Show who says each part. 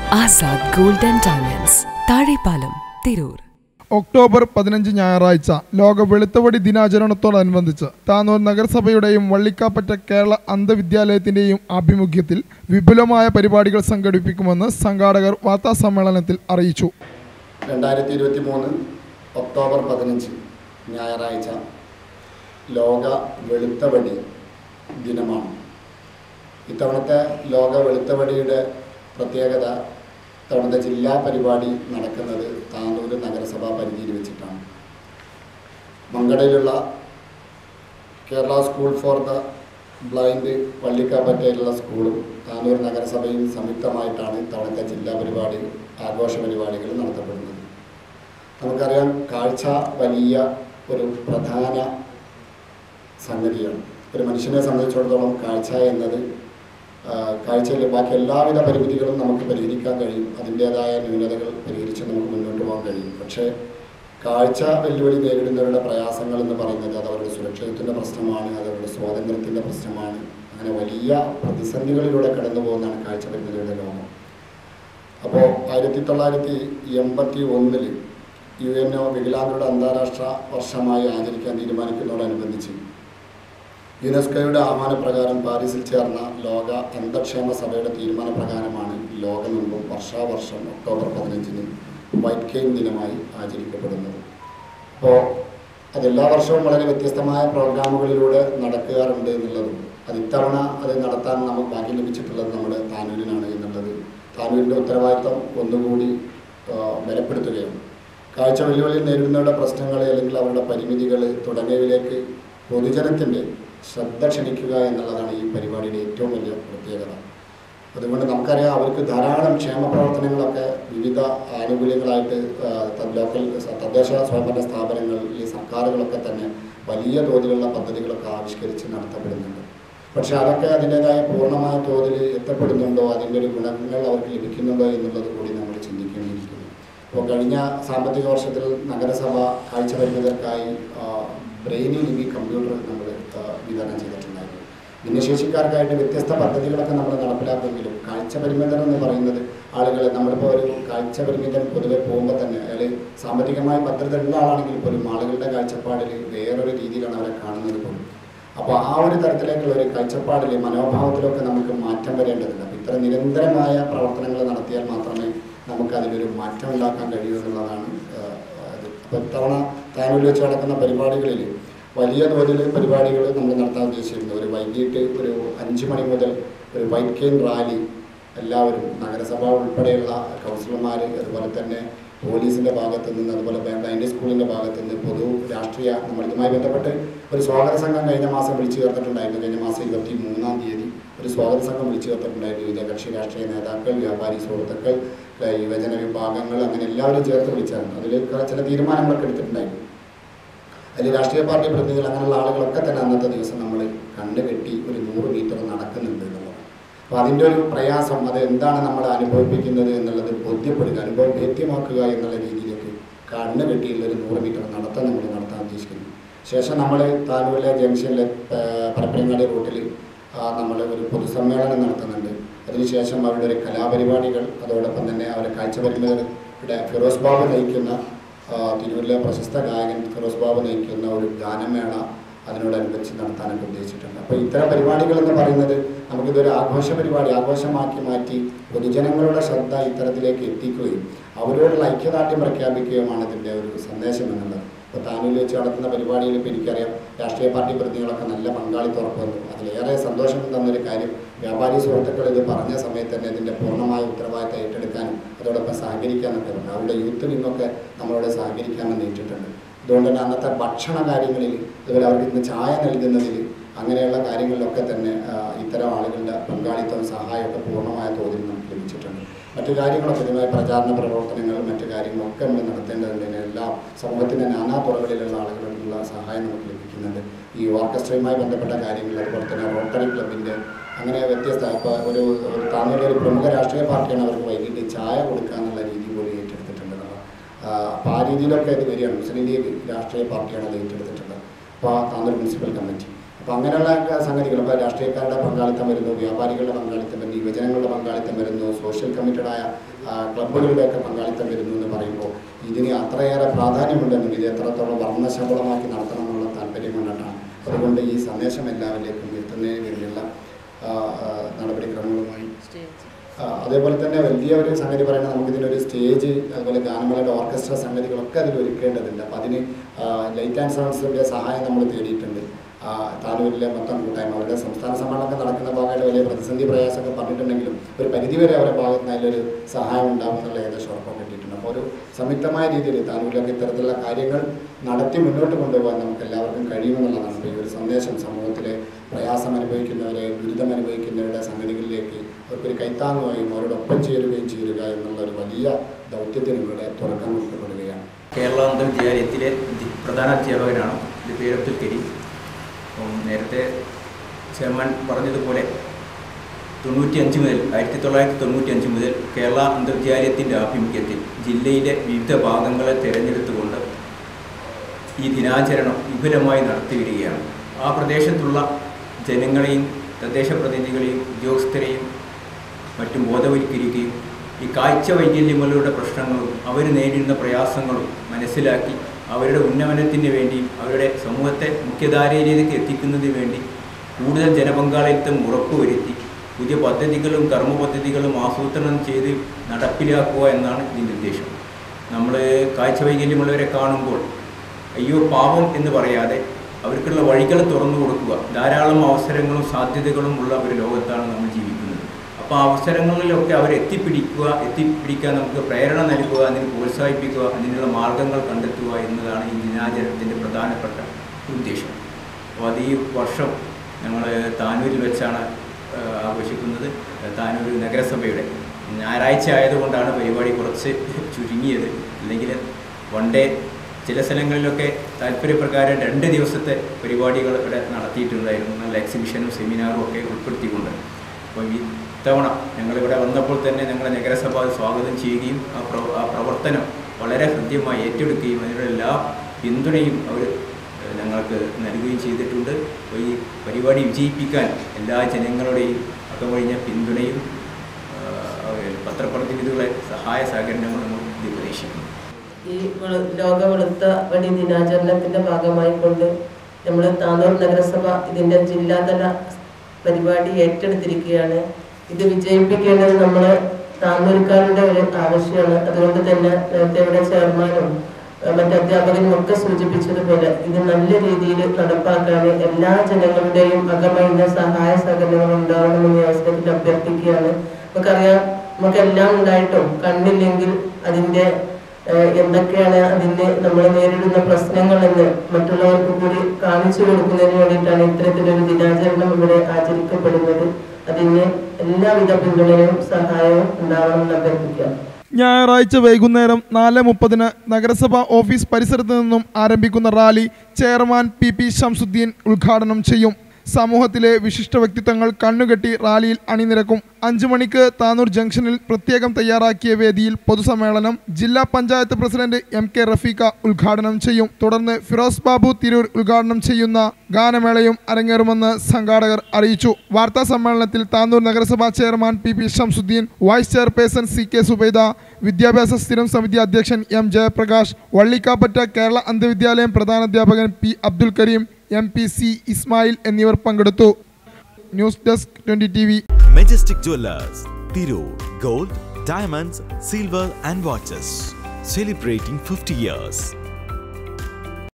Speaker 1: Azad gold and diamonds Thazhepalam Tirur
Speaker 2: October പതിനഞ്ച് ഞായറാഴ്ച ലോക വെളുത്തവടി ദിനാചരണത്തോടനുബന്ധിച്ച് താനൂർ നഗരസഭയുടെയും വള്ളിക്കാപ്പറ്റ കേരള അന്ധവിദ്യാലയത്തിന്റെയും ആഭിമുഖ്യത്തിൽ വിപുലമായ പരിപാടികൾ സംഘടിപ്പിക്കുമെന്ന് സംഘാടകർ വാർത്താസമ്മേളനത്തിൽ അറിയിച്ചു
Speaker 3: രണ്ടായിരത്തി ഇരുപത്തി മൂന്ന് ഒക്ടോബർ പതിനഞ്ച് ഞായറാഴ്ച ലോക വെളുത്തവടി ദിനമാണ് ഇത്തവണത്തെ ലോക വെളുത്തവടിയുടെ പ്രത്യേകത ഇത്തവണത്തെ ജില്ലാ പരിപാടി നടക്കുന്നത് താനൂർ നഗരസഭാ പരിധിയിൽ വെച്ചിട്ടാണ് മങ്കടയിലുള്ള Kerala school for the blind പള്ളിക്കാപ്പറ്റയിലുള്ള സ്കൂളും താനൂർ നഗരസഭയും സംയുക്തമായിട്ടാണ് ഇത്തവണത്തെ ജില്ലാ പരിപാടി ആഘോഷ പരിപാടികൾ നടത്തപ്പെടുന്നത് നമുക്കറിയാം കാഴ്ച വലിയ ഒരു പ്രധാന സംഗതിയാണ് ഒരു മനുഷ്യനെ സംബന്ധിച്ചിടത്തോളം കാഴ്ച എന്നത് ആ, കാഴ്ചയിൽ ബാക്കി എല്ലാവിധ പരിമിതികളും നമുക്ക് പരിഹരിക്കാൻ കഴിയും അതിൻ്റേതായ ന്യൂനതകൾ പരിഹരിച്ച് നമുക്ക് മുന്നോട്ട് പോകാൻ കഴിയും പക്ഷേ കാഴ്ച വെല്ലുവിളി നേരിടുന്നവരുടെ പ്രയാസങ്ങൾ എന്ന് പറയുന്നത് അത് അവരുടെ സുരക്ഷിതത്വത്തിൻ്റെ പ്രശ്നമാണ് അത് അവരുടെ സ്വാതന്ത്ര്യത്തിൻ്റെ പ്രശ്നമാണ് അങ്ങനെ വലിയ പ്രതിസന്ധികളിലൂടെ കടന്നു പോകുന്നതാണ് കാഴ്ച പരിമിതിയുടെ ലോകം അപ്പോൾ ആയിരത്തി തൊള്ളായിരത്തി എൺപത്തി ഒന്നിൽ യു എൻ ഒ വികലാംഗരുടെ അന്താരാഷ്ട്ര വർഷമായി ആചരിക്കാൻ തീരുമാനിക്കുന്നതോടനുബന്ധിച്ച് യുനെസ്കോയുടെ ആഹ്വാനപ്രകാരം പാരീസിൽ ചേർന്ന ലോക അന്ധക്ഷേമ സഭയുടെ തീരുമാനപ്രകാരമാണ് ലോകമെമ്പും വർഷാവർഷം ഒക്ടോബർ പതിനഞ്ചിന് വൈറ്റ് കെയിൻ ദിനമായി ആചരിക്കപ്പെടുന്നത് അപ്പോൾ അത് എല്ലാ വർഷവും വളരെ വ്യത്യസ്തമായ പ്രോഗ്രാമുകളിലൂടെ നടക്കാറുണ്ട് എന്നുള്ളതും അത് ഇത്തവണ അത് നടത്താൻ നമുക്ക് ഭാഗ്യം ലഭിച്ചിട്ടുള്ളത് നമ്മുടെ താനൂരിനാണ് എന്നുള്ളത് താനൂരിൻ്റെ ഉത്തരവാദിത്വം ഒന്നുകൂടി ആ, ബലപ്പെടുത്തുകയാണ് കാഴ്ച വെല്ലുവിളി നേരിടുന്നവരുടെ പ്രശ്നങ്ങൾ അല്ലെങ്കിൽ അവരുടെ പരിമിതികൾ തുടങ്ങിയവയിലേക്ക് പൊതുജനത്തിൻ്റെ ശ്രദ്ധ ക്ഷണിക്കുക എന്നുള്ളതാണ് ഈ പരിപാടിയുടെ ഏറ്റവും വലിയ പ്രത്യേകത അതുകൊണ്ട് നമുക്കറിയാം അവർക്ക് ധാരാളം ക്ഷേമ പ്രവർത്തനങ്ങളൊക്കെ വിവിധ ആനുകൂല്യങ്ങളായിട്ട് ആ, ത- ലോക്കൽ സ- തദ്ദേശ സ്വയംഭരണ സ്ഥാപനങ്ങൾ ഈ സർക്കാരുകളൊക്കെ തന്നെ വലിയ തോതിലുള്ള പദ്ധതികളൊക്കെ ആവിഷ്കരിച്ച് നടത്തപ്പെടുന്നുണ്ട് പക്ഷെ അതൊക്കെ അതിൻ്റെതായ പൂർണ്ണമായ തോതിൽ എത്തപ്പെടുന്നുണ്ടോ അതിൻ്റെ ഒരു ഗുണങ്ങൾ അവർക്ക് ലഭിക്കുന്നുണ്ടോ എന്നുള്ളത് കൂടി നമ്മൾ ചിന്തിക്കേണ്ടിയിരിക്കുന്നു ഇപ്പോൾ കഴിഞ്ഞ സാമ്പത്തിക വർഷത്തിൽ നഗരസഭ കാഴ്ച പരിമിതർക്കായി ബ്രെയിനി ലിപി കമ്പ്യൂട്ടർ നമ്മൾ വിതരണം ചെയ്തിട്ടുണ്ടായിരുന്നു ഭിന്നശേഷിക്കാർക്കായിട്ട് വ്യത്യസ്ത പദ്ധതികളൊക്കെ നമ്മൾ നടപ്പിലാക്കുമെങ്കിലും കാഴ്ച പരിമിതർ എന്ന് പറയുന്നത് ആളുകൾ നമ്മളിപ്പോൾ ഒരു കാഴ്ച പരിമിതൻ പൊതുവെ പോകുമ്പോൾ തന്നെ അയാൾ സാമ്പത്തികമായി ഭദ്രത ഉള്ള ആളാണെങ്കിൽ പോലും ആളുകളുടെ കാഴ്ചപ്പാടിൽ വേറൊരു രീതിയിലാണ് അവരെ കാണുന്നത് പോലും അപ്പോൾ ആ ഒരു തരത്തിലേക്കുള്ള ഒരു കാഴ്ചപ്പാടിൽ മനോഭാവത്തിലൊക്കെ നമുക്ക് മാറ്റം വരേണ്ടതുണ്ട് അപ്പോൾ ഇത്തരം നിരന്തരമായ പ്രവർത്തനങ്ങൾ നടത്തിയാൽ മാത്രമേ നമുക്ക് അതിലൊരു മാറ്റം ഉണ്ടാക്കാൻ കഴിയൂ എന്നുള്ളതാണ് ആ, അത് അപ്പോൾ ഇത്തവണ താനൂരിൽ വെച്ച് നടക്കുന്ന പരിപാടികളിൽ വലിയ തോതിൽ പരിപാടികൾ നമ്മൾ നടത്താൻ ഉദ്ദേശിച്ചിരുന്നു ഒരു വൈകിട്ട് ഒരു അഞ്ച് മണി മുതൽ ഒരു വൈറ്റ് കെയിൻ റാലി എല്ലാവരും നഗരസഭ ഉൾപ്പെടെയുള്ള കൗൺസിലർമാർ അതുപോലെ തന്നെ പോലീസിൻ്റെ ഭാഗത്ത് നിന്ന് അതുപോലെ ബ്ലൈൻഡ് സ്കൂളിൻ്റെ ഭാഗത്ത് നിന്ന് പൊതു രാഷ്ട്രീയ നമ്മൾ ഇതുമായി ബന്ധപ്പെട്ട് ഒരു സ്വാഗത സംഘം കഴിഞ്ഞ മാസം വിളിച്ചു ചേർത്തിട്ടുണ്ടായിരുന്നു കഴിഞ്ഞ മാസം ഇരുപത്തി മൂന്നാം തീയതി ഒരു സ്വാഗത സംഘം വിളിച്ചു ചേർത്തിട്ടുണ്ടായിരുന്നു വിവിധ കക്ഷി രാഷ്ട്രീയ നേതാക്കൾ വ്യാപാരി സുഹൃത്തുക്കൾ ഏഹ് യുവജന വിഭാഗങ്ങൾ അങ്ങനെ എല്ലാവരും ചേർത്ത് വിളിച്ചായിരുന്നു അതിൽ ചില തീരുമാനങ്ങളൊക്കെ എടുത്തിട്ടുണ്ടായിരുന്നു അതിൽ രാഷ്ട്രീയ പാർട്ടി പ്രതിനിധികൾ അങ്ങനെയുള്ള ആളുകളൊക്കെ തന്നെ അന്നത്തെ ദിവസം നമ്മൾ കണ്ടുകെട്ടി ഒരു നൂറ് മീറ്റർ നടക്കുന്നുണ്ട് എന്നുള്ളത് അപ്പോൾ അതിൻ്റെ ഒരു പ്രയാസം അത് എന്താണ് നമ്മൾ അനുഭവിപ്പിക്കുന്നത് എന്നുള്ളത് ബോധ്യപ്പെടുക അനുഭവം ഭേദ്യമാക്കുക എന്നുള്ള രീതിയിലേക്ക് കണ്ണ് കെട്ടിയുള്ള ഒരു നൂറ് മീറ്റർ നടത്തം നമ്മൾ നടത്താൻ ഉദ്ദേശിക്കുന്നു ശേഷം നമ്മൾ താനൂരിലെ ജംഗ്ഷനിലെ പരപ്പനങ്ങാടി റൂട്ടിൽ നമ്മൾ ഒരു പൊതുസമ്മേളനം നടത്തുന്നുണ്ട് അതിനുശേഷം അവരുടെ ഒരു കലാപരിപാടികൾ അതോടൊപ്പം തന്നെ അവരെ കാഴ്ചപരിമിതരുടെ ഫിറോസ് ബാബു നയിക്കുന്ന ആ, തിരൂരിലെ പ്രശസ്ത ഗായകൻ ഫിറോസ് ബാബു നയിക്കുന്ന ഒരു ഗാനമേള അതിനോടനുബന്ധിച്ച് നടത്താനൊക്കെ ഉദ്ദേശിച്ചിട്ടുണ്ട് അപ്പോൾ ഇത്തരം പരിപാടികൾ എന്ന് പറയുന്നത് നമുക്കിതൊരു ആഘോഷ പരിപാടി ആഘോഷമാക്കി മാറ്റി പൊതുജനങ്ങളുടെ ശ്രദ്ധ ഇത്തരത്തിലേക്ക് എത്തിക്കുകയും അവരോടുള്ള ഐക്യദാർഢ്യം പ്രഖ്യാപിക്കുകയുമാണ് ഇതിൻ്റെ ഒരു സന്ദേശം എന്നുള്ളത് ഇപ്പോൾ താനൂരിൽ വെച്ച് നടത്തുന്ന പരിപാടിയിൽ ഇപ്പോൾ എനിക്കറിയാം രാഷ്ട്രീയ പാർട്ടി പ്രതിനിധികളൊക്കെ നല്ല പങ്കാളിത്തം ഉറപ്പുവന്നു അതിലേറെ സന്തോഷം തന്നൊരു കാര്യം വ്യാപാരി സുഹൃത്തുക്കൾ ഇത് പറഞ്ഞ സമയത്ത് തന്നെ ഇതിൻ്റെ പൂർണ്ണമായ ഉത്തരവാദിത്തം ഏറ്റെടുക്കാനും അതോടൊപ്പം സഹകരിക്കാനൊക്കെ ഉണ്ട് അവരുടെ യൂത്ത് വിങ്ങൊക്കെ നമ്മളോട് സഹകരിക്കാമെന്ന് ഏറ്റിട്ടുണ്ട് അതുകൊണ്ട് തന്നെ അന്നത്തെ ഭക്ഷണ കാര്യങ്ങളിൽ അതുപോലെ അവർക്ക് ഇന്ന് ചായ നൽകുന്നതിൽ അങ്ങനെയുള്ള കാര്യങ്ങളിലൊക്കെ തന്നെ ആ, ഇത്തരം ആളുകളുടെ പങ്കാളിത്തവും സഹായമൊക്കെ പൂർണ്ണമായ തോതിൽ നമുക്ക് ലഭിച്ചിട്ടുണ്ട് മറ്റു കാര്യങ്ങളൊക്കെ ഇതുമായി പ്രചാരണ പ്രവർത്തനങ്ങളും മറ്റു കാര്യങ്ങളൊക്കെ നമ്മൾ നടത്തേണ്ടതുണ്ട് എല്ലാം സമൂഹത്തിൻ്റെ നാനാ തുറകളിലുള്ള ആളുകളുള്ള സഹായം നമുക്ക് ലഭിക്കുന്നുണ്ട് ഈ ഓർക്കസ്ട്രയുമായി ബന്ധപ്പെട്ട കാര്യങ്ങൾ അതുപോലെ തന്നെ റോട്ടറി ക്ലബിൻ്റെ അങ്ങനെ വ്യത്യസ്ത ഇപ്പോൾ ഒരു ഒരു താന്നൂരിലെ ഒരു പ്രമുഖ രാഷ്ട്രീയ പാർട്ടിയാണ് അവർക്ക് വൈകിട്ട് ചായ കൊടുക്കുക എന്നുള്ള രീതി പോലും ഏറ്റെടുത്തിട്ടുണ്ട് നമ്മൾ അപ്പോൾ ആ രീതിയിലൊക്കെ ഇത് വരികയാണ് മുസ്ലിം ലീഗ് രാഷ്ട്രീയ പാർട്ടിയാണ് അത് ഏറ്റെടുത്തിട്ടുള്ളത് അപ്പോൾ താന്നൂർ മുനിസിപ്പൽ കമ്മിറ്റി അപ്പോൾ അങ്ങനെയുള്ള സംഗതികൾ ഇപ്പോൾ രാഷ്ട്രീയക്കാരുടെ പങ്കാളിത്തം വരുന്നു വ്യാപാരികളുടെ പങ്കാളിത്തം വരുന്നു യുവജനങ്ങളുടെ പങ്കാളിത്തം വരുന്നു സോഷ്യൽ കമ്മിറ്റഡായ ആ, ക്ലബ്ബുകളുടെയൊക്കെ പങ്കാളിത്തം വരുന്നു എന്ന് പറയുമ്പോൾ ഇതിന് അത്രയേറെ പ്രാധാന്യമുണ്ടെന്നും ഇത് എത്രത്തോളം വർണ്ണശബളമാക്കി നടത്തണം എന്നുള്ള താല്പര്യം കൊണ്ടിട്ടാണ് അതുകൊണ്ട് ഈ സന്ദേശം എല്ലാവരിലേക്കും എത്തുന്നതിന് വേണ്ടിയുള്ള ആ, ആ, നടപടിക്രമങ്ങളുമായി ആ, അതേപോലെ തന്നെ വലിയ ഒരു സംഗതി പറയുന്നത് നമുക്കിതിനൊരു സ്റ്റേജ് അതുപോലെ ഗാനമേളയുടെ ഓർക്കസ്ട്ര സംഗതികളൊക്കെ അതിൽ ഒരുക്കേണ്ടതുണ്ട് അപ്പം അതിന് ലൈറ്റ് ആൻഡ് സൗണ്ട്സിൻ്റെ സഹായം നമ്മൾ തേടിയിട്ടുണ്ട് ആ, താനൂരിലെ മൊത്തം കൂട്ടായ്മ അവരുടെ സംസ്ഥാന സമ്മേളനമൊക്കെ നടക്കുന്ന ഭാഗമായിട്ട് വലിയ പ്രതിസന്ധി പ്രയാസമൊക്കെ പറഞ്ഞിട്ടുണ്ടെങ്കിലും ഒരു പരിധിവരെ അവരുടെ ഭാഗത്ത് നിന്ന് അതിലൊരു സഹായം ഉണ്ടാകും എന്നുള്ള ഏകദേശം ഉറപ്പൊക്കെ കിട്ടിയിട്ടുണ്ട് അപ്പോൾ ഒരു സംയുക്തമായ രീതിയിൽ താനൂരിലൊക്കെ ഇത്തരത്തിലുള്ള കാര്യങ്ങൾ നടത്തി മുന്നോട്ട് കൊണ്ടുപോകാൻ നമുക്ക് എല്ലാവർക്കും കഴിയുമെന്നുള്ളതാണ് അപ്പോൾ ഈ ഒരു സന്ദേശം സമൂഹത്തിലെ പ്രയാസം അനുഭവിക്കുന്നവരെ ദുരിതം അനുഭവിക്കുന്നവരുടെ സംഗതികളിലേക്ക് അവർക്കൊരു കൈത്താങ്ങുകയും അവരോടൊപ്പം ചേരുകയും ചെയ്യുക എന്നുള്ള ഒരു വലിയ ദൗത്യത്തിന് ഇവിടെ തുടക്കം കൊടുക്കപ്പെടുകയാണ്
Speaker 4: കേരള അന്തർവിദ്യാലയത്തിലെ ദി- പ്രധാന അധ്യാപകനാണ് എൻ്റെ പേര് അബ്ദുൽ കരീം അപ്പം നേരത്തെ ചെയർമാൻ പറഞ്ഞതുപോലെ തൊണ്ണൂറ്റി അഞ്ച് മുതൽ ആയിരത്തി തൊള്ളായിരത്തി തൊണ്ണൂറ്റി അഞ്ച് മുതൽ കേരള അന്തർവിദ്യാലയത്തിൻ്റെ ആഭിമുഖ്യത്തിൽ ജില്ലയിലെ വിവിധ ഭാഗങ്ങളെ തിരഞ്ഞെടുത്തുകൊണ്ട് ഈ ദിനാചരണം വിപുലമായി നടത്തി വരികയാണ് ആ പ്രദേശത്തുള്ള ജനങ്ങളെയും തദ്ദേശ പ്രതിനിധികളെയും ഉദ്യോഗസ്ഥരെയും മറ്റും ബോധവൽക്കരിക്കുകയും ഈ കാഴ്ച വൈകല്യങ്ങളുടെ പ്രശ്നങ്ങളും അവർ നേരിടുന്ന പ്രയാസങ്ങളും മനസ്സിലാക്കി അവരുടെ ഉന്നമനത്തിന് വേണ്ടിയും അവരുടെ സമൂഹത്തെ മുഖ്യധാരയിലേക്ക് എത്തിക്കുന്നതിന് വേണ്ടി കൂടുതൽ ജനപങ്കാളിത്തം ഉറപ്പുവരുത്തി പുതിയ പദ്ധതികളും കർമ്മ പദ്ധതികളും ആസൂത്രണം ചെയ്ത് നടപ്പിലാക്കുക എന്നാണ് ഇതിൻ്റെ ഉദ്ദേശം നമ്മൾ കാഴ്ച വൈകല്യമുള്ളവരെ കാണുമ്പോൾ അയ്യോ പാവം എന്ന് പറയാതെ അവർക്കുള്ള വഴികൾ തുറന്നു കൊടുക്കുക ധാരാളം അവസരങ്ങളും സാധ്യതകളും ഉള്ള ഒരു ലോകത്താണ് നമ്മൾ ജീവിക്കുന്നത് അപ്പോൾ ആ അവസരങ്ങളിലൊക്കെ അവരെ എത്തിപ്പിടിക്കുക എത്തിപ്പിടിക്കാൻ നമുക്ക് പ്രേരണ നൽകുക അതിന് പ്രോത്സാഹിപ്പിക്കുക അതിനുള്ള മാർഗങ്ങൾ കണ്ടെത്തുക എന്നതാണ് ഈ ദിനാചരണത്തിൻ്റെ പ്രധാനപ്പെട്ട ഉദ്ദേശം അപ്പോൾ അത് ഈ വർഷം ഞങ്ങൾ താനൂരിൽ വെച്ചാണ് ആ, ആഘോഷിക്കുന്നത് താനൂർ നഗരസഭയുടെ ഞായറാഴ്ച ആയതുകൊണ്ടാണ് പരിപാടി കുറച്ച് ചുരുങ്ങിയത് അല്ലെങ്കിൽ വൺ ഡേ ചില സ്ഥലങ്ങളിലൊക്കെ താല്പര്യപ്രകാരം രണ്ട് ദിവസത്തെ പരിപാടികൾ ഇവിടെ നടത്തിയിട്ടുണ്ടായിരുന്നു നല്ല എക്സിബിഷനും സെമിനാറും ഒക്കെ ഉൾപ്പെടുത്തിക്കൊണ്ട് അപ്പോൾ ഈ ഇത്തവണ ഞങ്ങളിവിടെ വന്നപ്പോൾ തന്നെ ഞങ്ങളെ നഗരസഭ അത് സ്വാഗതം ചെയ്യുകയും ആ പ്രവ ആ പ്രവർത്തനം വളരെ ഹൃദ്യമായി ഏറ്റെടുക്കുകയും അതിനുള്ള എല്ലാ പിന്തുണയും അവർ ഏഹ്, ഞങ്ങൾക്ക് നൽകുകയും ചെയ്തിട്ടുണ്ട് അപ്പോൾ ഈ പരിപാടി വിജയിപ്പിക്കാൻ എല്ലാ ജനങ്ങളുടെയും അകമൊഴിഞ്ഞ പിന്തുണയും ഏഹ്, പത്രപ്രതിനിധികളെ സഹായ സഹകരണങ്ങളും നമ്മൾ ഇത് പ്രതീക്ഷിക്കുന്നു
Speaker 5: ഈ വെളു- ലോക വെളുത്ത വടി ദിനാചരണത്തിന്റെ ഭാഗമായി കൊണ്ട് നമ്മൾ താനൂർ നഗരസഭ ഇതിന്റെ ജില്ലാതല പരിപാടി ഏറ്റെടുത്തിരിക്കുകയാണ് ഇത് വിജയിപ്പിക്കേണ്ടത് നമ്മൾ താനൂർക്കാരുടെ ഒരു ആവശ്യമാണ് അതുകൊണ്ട് തന്നെ നേരത്തെ ഇവിടെ ചെയർമാനും ഏഹ് മറ്റ് അധ്യാപകനും ഒക്കെ സൂചിപ്പിച്ചതുപോലെ ഇത് നല്ല രീതിയിൽ നടപ്പാക്കാൻ എല്ലാ ജനങ്ങളുടെയും അകമഴിഞ്ഞ സഹായ സഹകരണങ്ങൾ ഉണ്ടാവണമെന്ന് ഈ അവസരത്തിൽ അഭ്യർത്ഥിക്കുകയാണ് നമുക്കറിയാം നമുക്കെല്ലാം ഉണ്ടായിട്ടും കണ്ണില്ലെങ്കിൽ അതിന്റെ ഏഹ് എന്തൊക്കെയാണ് അതിന് നമ്മൾ നേരിടുന്ന പ്രശ്നങ്ങളെന്ന് മറ്റുള്ളവർക്ക് കൂടി കാണിച്ചു കൊടുക്കുന്നതിന് വേണ്ടിയിട്ടാണ് ഇത്തരത്തിലൊരു ദിനാചരണം ഇവിടെ ആചരിക്കപ്പെടുന്നത് അതിന് എല്ലാവിധ പിന്തുണയും സഹായവും ഉണ്ടാവണമെന്ന് അഭ്യർത്ഥിക്കാം
Speaker 2: ഞായറാഴ്ച വൈകുന്നേരം നാല് മുപ്പതിന് നഗരസഭ ഓഫീസ് പരിസരത്ത് നിന്നും ആരംഭിക്കുന്ന rally chairman P P Shamsuddin ഉദ്ഘാടനം ചെയ്യും സമൂഹത്തിലെ വിശിഷ്ട വ്യക്തിത്വങ്ങൾ കണ്ണുകെട്ടി റാലിയിൽ അണിനിരക്കും അഞ്ചു മണിക്ക് താനൂർ ജംഗ്ഷനിൽ പ്രത്യേകം തയ്യാറാക്കിയ വേദിയിൽ പൊതുസമ്മേളനം ജില്ലാ panchayat president M K Rafeeq ഉദ്ഘാടനം ചെയ്യും തുടർന്ന് ഫിറോസ് ബാബു തിരൂർ ഉദ്ഘാടനം ചെയ്യുന്ന ഗാനമേളയും അരങ്ങേറുമെന്ന് സംഘാടകർ അറിയിച്ചു വാർത്താ സമ്മേളനത്തിൽ താനൂർ നഗരസഭാ chairman P P Shamsuddin vice chairperson C K Subaida വിദ്യാഭ്യാസ സ്ഥിരം സമിതി അധ്യക്ഷൻ എം ജയപ്രകാശ് വള്ളിക്കാപ്പറ്റ കേരള അന്ധവിദ്യാലയം പ്രധാനാധ്യാപകൻ P Abdul Kareem M P C Ismail എന്നിവർ പങ്കെടുത്തു news desk twenty T V
Speaker 6: Majestic Jewelers, Tirur, Gold, Diamonds, Silver and Watches. Celebrating 50 years.